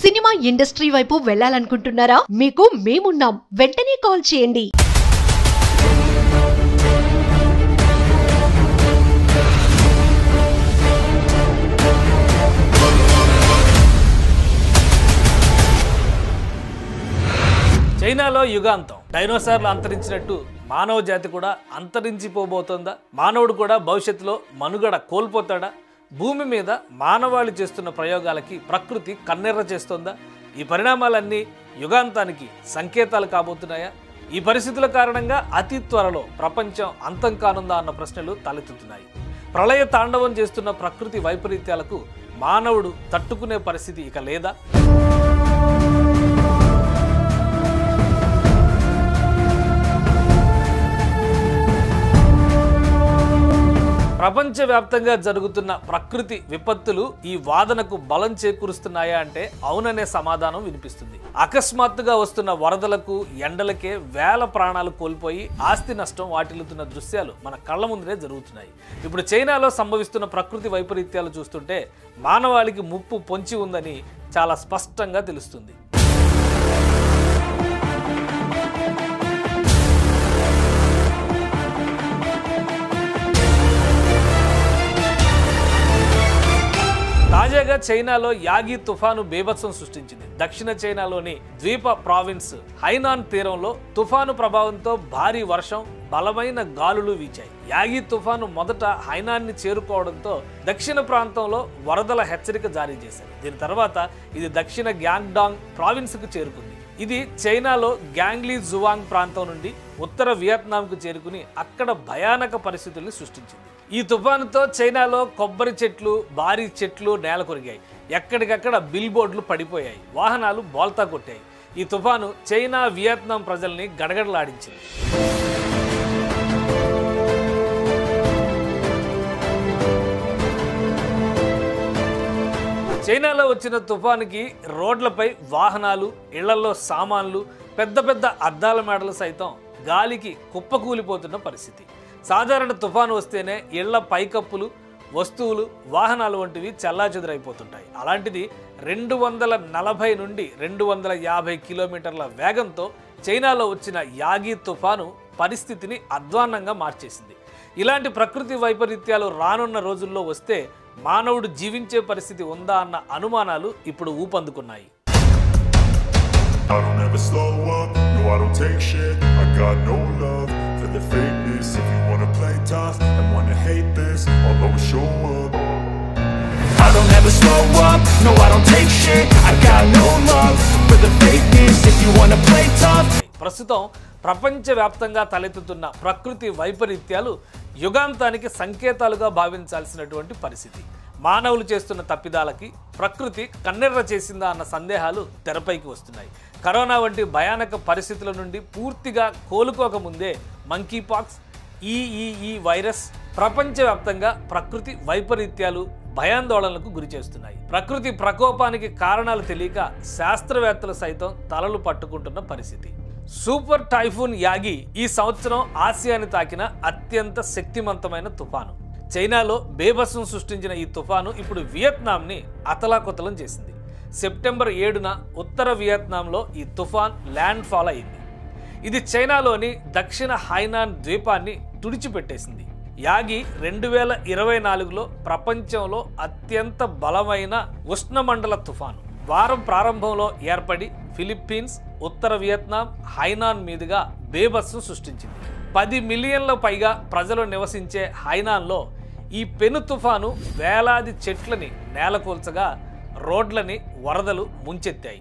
cinema industry వైపు వెళ్ళాలనుకుంటున్నారా మీకు మేమున్నాం వెంటనే కాల్ చేయండి చైనాలో యుగాంతం డైనోసార్లు అంతరించినట్టు మానవ జాతి కూడా అంతరించిపోబోతోందా మానవుడు కూడా భవిష్యత్తులో మనుగడ కోల్పోతాడా భూమి మీద మానవాళి చేస్తున్న ప్రయోగాలకి ప్రకృతి కన్నెర్ర చేస్తోందా ఈ పరిణామాలన్నీ యుగాంతానికి సంకేతాలు కాబోతున్నాయా ఈ పరిస్థితుల కారణంగా అతి త్వరలో ప్రపంచం అంతం కానుందా అన్న ప్రశ్నలు తలెత్తుతున్నాయి ప్రళయ తాండవం చేస్తున్న ప్రకృతి వైపరీత్యాలకు మానవుడు తట్టుకునే పరిస్థితి ఇక లేదా ప్రపంచవ్యాప్తంగా జరుగుతున్న ప్రకృతి విపత్తులు ఈ వాదనకు బలం చేకూరుస్తున్నాయా అంటే అవుననే సమాధానం వినిపిస్తుంది అకస్మాత్తుగా వస్తున్న వరదలకు ఎండలకే వేల ప్రాణాలు కోల్పోయి ఆస్తి నష్టం వాటిల్లుతున్న దృశ్యాలు మన కళ్ళ ముందునే జరుగుతున్నాయి ఇప్పుడు చైనాలో సంభవిస్తున్న ప్రకృతి వైపరీత్యాలు చూస్తుంటే మానవాళికి ముప్పు పొంచి ఉందని చాలా స్పష్టంగా తెలుస్తుంది తాజాగా చైనాలో యాగి తుఫాను బేభత్సం సృష్టించింది దక్షిణ చైనాలోని ద్వీప ప్రావిన్స్ హైనాన్ తీరంలో తుఫాను ప్రభావంతో భారీ వర్షం బలమైన గాలులు వీచాయి యాగి తుఫాను మొదట హైనాన్ని చేరుకోవడంతో దక్షిణ ప్రాంతంలో వరదల హెచ్చరిక జారీ చేశారు దీని తర్వాత ఇది దక్షిణ గ్యాంగ్డాంగ్ ప్రావిన్స్కు చేరుకుంది ఇది చైనాలో గ్యాంగ్లీ జువాంగ్ ప్రాంతం నుండి ఉత్తర వియత్నాంకు చేరుకుని అక్కడ భయానక పరిస్థితుల్ని సృష్టించింది ఈ తుఫానుతో చైనాలో కొబ్బరి చెట్లు భారీ చెట్లు నేల కొరిగాయి ఎక్కడికక్కడ బిల్ బోర్డులు పడిపోయాయి వాహనాలు బోల్తా కొట్టాయి ఈ తుఫాను చైనా వియత్నాం ప్రజల్ని గడగడలాడించింది చైనాలో వచ్చిన తుఫానుకి రోడ్లపై వాహనాలు ఇళ్లలో సామాన్లు పెద్ద పెద్ద అద్దాల మేడలు సైతం గాలికి కుప్పకూలిపోతున్న పరిస్థితి సాధారణ తుఫాను వస్తేనే ఇళ్ల పైకప్పులు వస్తువులు వాహనాలు వంటివి చెల్లాచెదురైపోతుంటాయి అలాంటిది రెండు వందల నలభై నుండి రెండు వందల యాభై కిలోమీటర్ల వేగంతో చైనాలో వచ్చిన యాగి తుఫాను పరిస్థితిని అధ్వాన్నంగా మార్చేసింది ఇలాంటి ప్రకృతి వైపరీత్యాలు రానున్న రోజుల్లో వస్తే మానవుడు జీవించే పరిస్థితి ఉందా అన్న అనుమానాలు ఇప్పుడు ఊపందుకున్నాయి I don't ever slow up, no I don't take shit I got no love for the fakeness If you wanna play tough and wanna hate this I'll always show up I don't ever slow up, no I don't take shit I got no love for the fakeness If you wanna play tough ప్రస్తుతం ప్రపంచవ్యాప్తంగా తలెత్తుతున్న ప్రకృతి వైపరీత్యాలు యుగాంతానికి సంకేతాలుగా భావించాల్సినటువంటి పరిస్థితి మానవులు చేస్తున్న తప్పిదాలకి ప్రకృతి కన్నెర్ర చేసిందా అన్న సందేహాలు తెరపైకి వస్తున్నాయి కరోనా వంటి భయానక పరిస్థితుల నుండి పూర్తిగా కోలుకోకముందే మంకీపాక్స్ ఈఈఈ వైరస్ ప్రపంచవ్యాప్తంగా ప్రకృతి వైపరీత్యాలు భయాందోళనలకు గురి చేస్తున్నాయి ప్రకృతి ప్రకోపానికి కారణాలు తెలియక శాస్త్రవేత్తలు సైతం తలలు పట్టుకుంటున్న పరిస్థితి సూపర్ టైఫూన్ యాగి ఈ సంవత్సరం ఆసియాని తాకిన అత్యంత శక్తివంతమైన తుఫాను చైనాలో బేభత్సం సృష్టించిన ఈ తుఫాను ఇప్పుడు వియత్నాంని అతలాకుతలం చేసింది సెప్టెంబర్ ఏడున ఉత్తర వియత్నాంలో ఈ తుఫాన్ ల్యాండ్ ఫాల్ అయింది ఇది చైనాలోని దక్షిణ హైనాన్ ద్వీపాన్ని తుడిచిపెట్టేసింది యాగి రెండు వేల ఇరవై నాలుగులో ప్రపంచంలో అత్యంత బలమైన ఉష్ణమండల తుఫాను వారం ప్రారంభంలో ఏర్పడి ఫిలిప్పీన్స్ ఉత్తర వియత్నాం హైనాన్ మీదుగా బేభత్సం సృష్టించింది పది మిలియన్ల పైగా ప్రజలు నివసించే హైనాన్లో ఈ పెను తుఫాను వేలాది చెట్లని నేలకూల్చగా రోడ్లని వరదలు ముంచెత్తాయి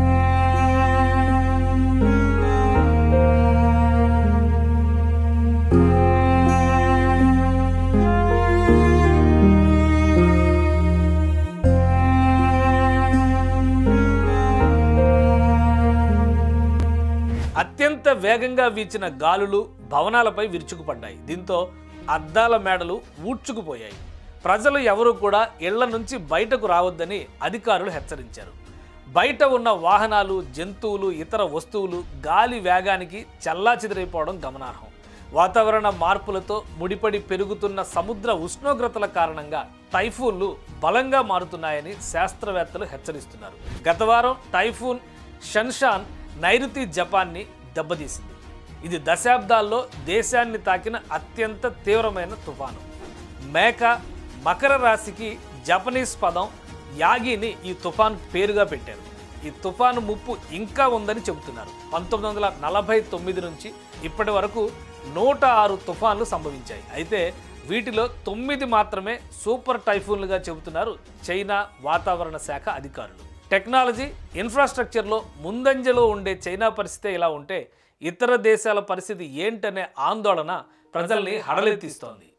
అత్యంత వేగంగా వీచిన గాలులు భవనాలపై విరుచుకుపడ్డాయి దీంతో అద్దాల మేడలు ఊడ్చుకుపోయాయి ప్రజలు ఎవరూ కూడా ఇళ్ల నుంచి బయటకు రావద్దని అధికారులు హెచ్చరించారు బయట ఉన్న వాహనాలు జంతువులు ఇతర వస్తువులు గాలి వేగానికి చల్లాచెదిరైపోవడం గమనార్హం వాతావరణ మార్పులతో ముడిపడి పెరుగుతున్న సముద్ర ఉష్ణోగ్రతల కారణంగా టైఫూన్లు బలంగా మారుతున్నాయని శాస్త్రవేత్తలు హెచ్చరిస్తున్నారు గత వారం టైఫూన్ షన్షాన్ నైరుతి జపాన్ని దెబ్బతీసింది ఇది దశాబ్దాల్లో దేశాన్ని తాకిన అత్యంత తీవ్రమైన తుఫాను మేక మకర రాశికి జపనీస్ పదం యాగిని ఈ తుఫాన్ పేరుగా పెట్టారు ఈ తుఫాను ముప్పు ఇంకా ఉందని చెబుతున్నారు పంతొమ్మిది వందల నలభై తొమ్మిది నుంచి ఇప్పటి వరకు నూట ఆరు తుఫాన్లు సంభవించాయి అయితే వీటిలో తొమ్మిది మాత్రమే సూపర్ టైఫూన్లుగా చెబుతున్నారు చైనా వాతావరణ శాఖ అధికారులు టెక్నాలజీ ఇన్ఫ్రాస్ట్రక్చర్లో ముందంజలో ఉండే చైనా పరిస్థితి ఇలా ఉంటే ఇతర దేశాల పరిస్థితి ఏంటనే ఆందోళన ప్రజల్ని హడలెత్తిస్తోంది